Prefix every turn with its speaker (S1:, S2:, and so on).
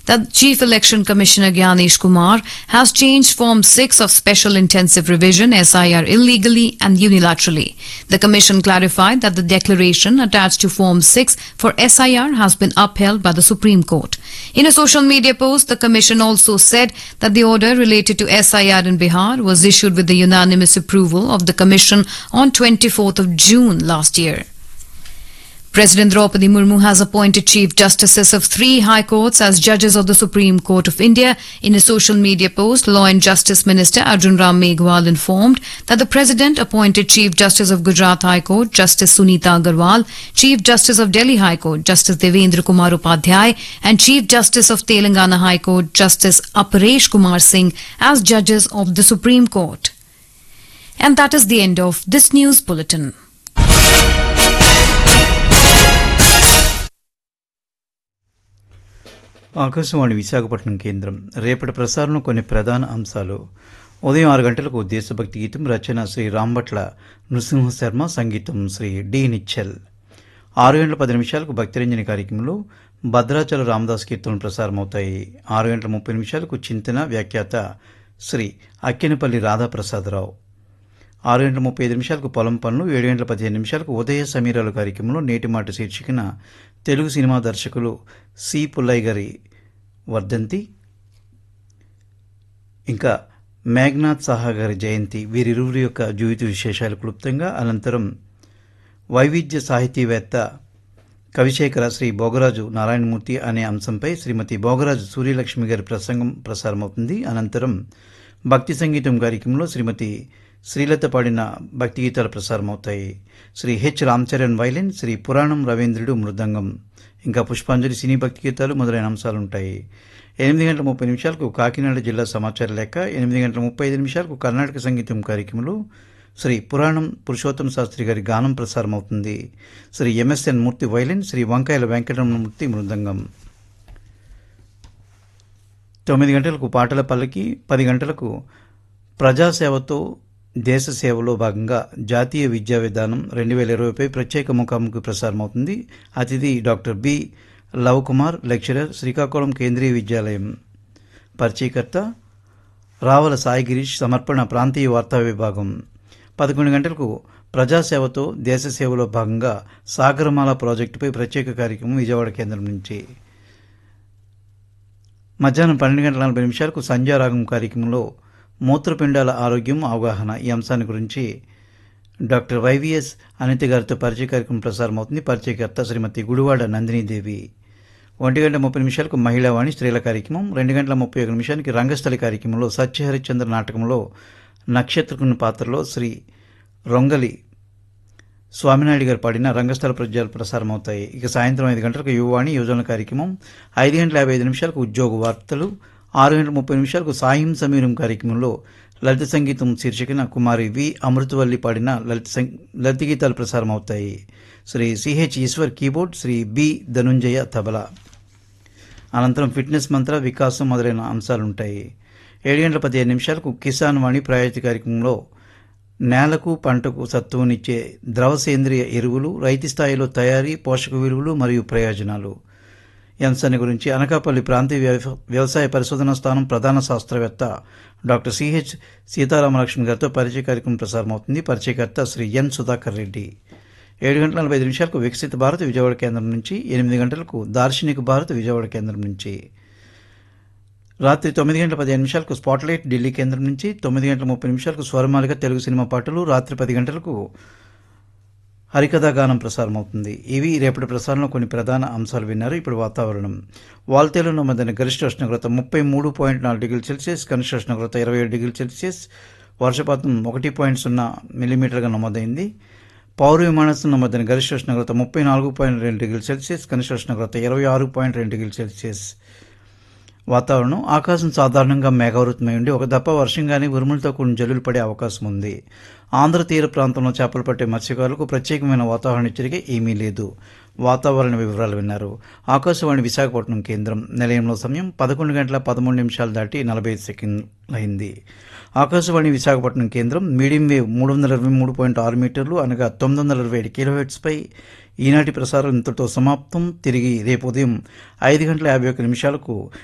S1: that Chief Election Commissioner Gyanish Kumar has changed Form 6 of Special Intensive Revision SIR illegally and unilaterally. The Commission clarified that the declaration attached to Form 6 for SIR has been upheld by the Supreme Court. In a social media post, the Commission also said that the order related to SIR in Bihar was issued with the unanimous approval of the Commission on 24th of June last year. President Draupadi Murmu has appointed Chief Justices of three High Courts as judges of the Supreme Court of India. In a social media post, Law and Justice Minister Arjun Ram Meghwal informed that the President appointed Chief Justice of Gujarat High Court, Justice Sunita Agarwal, Chief Justice of Delhi High Court, Justice Devendra Kumar Upadhyay, and Chief Justice of Telangana High Court, Justice Aparesh Kumar Singh as judges of the Supreme Court. And that is the end of this news bulletin.
S2: Akashvani Visakhapatnam కేంద్రం రేపటి ప్రసారంలో కొన్ని ప్రధాన అంశాలు ఉదయం ఆరు గంటలకు దేశభక్తి గీతం రచన శ్రీ రాంభట్ల నృసింహ శర్మ సంగీతం శ్రీ డి నిచ్చల్ ఆరు గంటల పది నిమిషాలకు భక్తిరంజని కార్యక్రమంలో భద్రాచల రామదాస్ కీర్తనలు ప్రసారమవుతాయి ఆరు గంటల ముప్పై నిమిషాలకు చింతన వ్యాఖ్యాత శ్రీ అక్కినపల్లి రాధాప్రసాదరావు ఆరు గంటల ముప్పై ఐదు నిమిషాలకు పొలం పనులు ఏడు గంటల పదిహేను నిమిషాలకు ఉదయ సమీరాలు కార్యక్రమంలో నేటి మాట శీర్షికన తెలుగు సినిమా దర్శకులు సి పుల్లయ్య గారి వర్ధంతి ఇంకా మేఘనాథ్ సహా గారి జయంతి వీరిరువురి యొక్క జీవిత విశేషాలు క్లుప్తంగా అనంతరం వైవిధ్య సాహితీవేత్త కవిశేఖర శ్రీ భోగరాజు నారాయణమూర్తి అనే అంశంపై శ్రీమతి భోగరాజు సూర్యలక్ష్మి గారి ప్రసంగం ప్రసారమవుతుంది అనంతరం భక్తి సంగీతం కార్యక్రమంలో శ్రీమతి శ్రీలత పాడిన భక్తి గీతాలు ప్రసారమవుతాయి శ్రీ హెచ్ రామచరణ్ వైలిన్ శ్రీ పురాణం రవీంద్రుడు మృదంగం ఇంకా పుష్పాంజలి సినీ భక్తి గీతాలు మొదలైన అంశాలు ఉంటాయి ఎనిమిది గంటల ముప్పై నిమిషాలకు కాకినాడ జిల్లా సమాచార లేఖ ఎనిమిది గంటల ముప్పై ఐదు నిమిషాలకు కర్ణాటక సంగీతం కార్యక్రమంలో శ్రీ పురాణం పురుషోత్తమ శాస్త్రి గారి గానం ప్రసారమవుతుంది శ్రీ ఎంఎస్ఎన్ మూర్తి వైలిన్ శ్రీ వంకాయల వెంకటరమణమూర్తి మృదంగం తొమ్మిది గంటలకు పాటల పల్లకి పది గంటలకు ప్రజాసేవతో దేశ సేవలో భాగంగా జాతీయ విద్యా విధానం రెండు వేల ఇరవైపై ప్రత్యేక ముఖాముఖి ప్రసారమవుతుంది అతిథి డాక్టర్ బి లవ్ కుమార్ లెక్చరర్ శ్రీకాకుళం కేంద్రీయ విద్యాలయం పరిచయకర్త రావల సాయి గిరీష్ సమర్పణ ప్రాంతీయ వార్తా విభాగం పదకొండు గంటలకు ప్రజాసేవతో దేశ సేవలో భాగంగా సాగరమాల ప్రాజెక్టుపై ప్రత్యేక కార్యక్రమం విజయవాడ కేంద్రం నుంచి మధ్యాహ్నం పన్నెండు గంటల నలభై నిమిషాలకు సంధ్యారాగం కార్యక్రమంలో మూత్రపిండాల ఆరోగ్యం అవగాహన ఈ అంశాన్ని గురించి డాక్టర్ వైవిఎస్ అనిత గారితో పరిచయ కార్యక్రమం ప్రసారమవుతుంది పరిచయకర్త శ్రీమతి గుడివాడ నందినీదేవి ఒంటి గంట ముప్పై నిమిషాలకు మహిళావాణి స్త్రీల కార్యక్రమం రెండు గంటల ముప్పై ఒక నిమిషానికి రంగస్థలి కార్యక్రమంలో సత్యహరిశ్చంద్ర నాటకంలో నక్షత్రకుని పాత్రలో శ్రీ రొంగలి స్వామినాయుడు గారు పాడిన రంగస్థల ప్రజ్ఞాలు ప్రసారమవుతాయి ఇక సాయంత్రం ఐదు గంటలకు యువవాణి యువజన కార్యక్రమం ఐదు గంటల యాభై ఐదు నిమిషాలకు ఉద్యోగ వార్తలు ఆరు గంటల ముప్పై నిమిషాలకు సాయం సమీరం కార్యక్రమంలో లలిత సంగీతం శీర్షికన కుమారి వి అమృతవల్లి పాడిన లలిత సం లలిత గీతాలు ప్రసారమవుతాయి శ్రీ సిహెచ్ ఈశ్వర్ కీబోర్డ్ శ్రీ బి ధనుంజయ తబలా అనంతరం ఫిట్నెస్ మంత్ర వికాసం మొదలైన అంశాలుంటాయి ఏడు గంటల పదిహేను నిమిషాలకు కిసాన్ వాణి ప్రాయోజిత కార్యక్రమంలో నేలకు పంటకు సత్తువనిచ్చే ద్రవ సేంద్రియ ఎరువులు రైతు స్థాయిలో తయారీ పోషక విలువలు మరియు ప్రయోజనాలు ఈ అంశాన్ని గురించి అనకాపల్లి ప్రాంతీయ వ్యవ- వ్యవసాయ పరిశోధనా స్థానం ప్రధాన శాస్త్రవేత్త డాక్టర్ సిహెచ్ సీతారామలక్ష్మి గారితో పరిచయ కార్యక్రమం ప్రసారమవుతుంది పరిచయకర్త శ్రీ ఎన్ సుధాకర్ రెడ్డి ఏడు గంటల నలభై ఐదు నిమిషాలకు వికసిత భారత్ విజయవాడ కేంద్రం నుంచి ఎనిమిది గంటలకు దార్శనిక భారత్ విజయవాడ కేంద్రం నుంచి రాత్రి తొమ్మిది గంటల పదిహేను నిమిషాలకు స్పాట్లైట్ ఢిల్లీ కేంద్రం నుంచి తొమ్మిది గంటల ముప్పై నిమిషాలకు స్వరమాలిక తెలుగు సినిమా పాటలు రాత్రి పది గంటలకు హరికథా గానం ప్రసారం అవుతుంది ఇవి రేపటి ప్రసారంలో కొన్ని ప్రధాన అంశాలు విన్నారు ఇప్పుడు వాతావరణం వాల్తేలో నమోదైన గరిష్ట ఉష్ణోగ్రత ముప్పై మూడు పాయింట్ నాలుగు డిగ్రీల సెల్సియస్ కనిష్ట ఉష్ణోగ్రత ఇరవై ఏడు డిగ్రీల సెల్సియస్ వర్షపాతం ఒకటి పాయింట్ సున్నా మిల్లీమీటర్గా నమోదైంది పౌర విమానాశ్రయం నమోదైన గరిష్ట ఉష్ణోగ్రత ముప్పై నాలుగు పాయింట్ రెండు డిగ్రీల సెల్సియస్ కనిష్ట ఉష్ణోగ్రత ఇరవై ఆరు పాయింట్ రెండు డిగ్రీల సెల్సియస్ వాతావరణం ఆకాశం సాధారణంగా మేఘావృతమై ఉండి ఒక దప్ప వర్షం కానీ ఉరుములతో కూడిన జల్లులు పడే అవకాశం ఉంది ఆంధ్ర తీర ప్రాంతంలో చేపలు పట్టే మత్స్యకారులకు ప్రత్యేకమైన వాతావరణ హెచ్చరిక ఏమీ లేదు వాతావరణ వివరాలు విన్నారు ఆకాశవాణి విశాఖపట్నం కేంద్రం నిలయంలో సమయం పదకొండు గంటల పదమూడు నిమిషాలు దాటి నలభై ఐదు సెకండ్లు అయింది ఆకాశవాణి విశాఖపట్నం కేంద్రం మీడియం వేవ్ మూడు వందల ఇరవై మూడు పాయింట్ ఆరు మీటర్లు అనగా తొమ్మిది వందల ఇరవై ఏడు కిలోహెట్స్పై ఈనాటి ప్రసారం ఇంతటితో సమాప్తం తిరిగి రేపు ఉదయం ఐదు గంటల యాభై ఒక్క నిమిషాలకు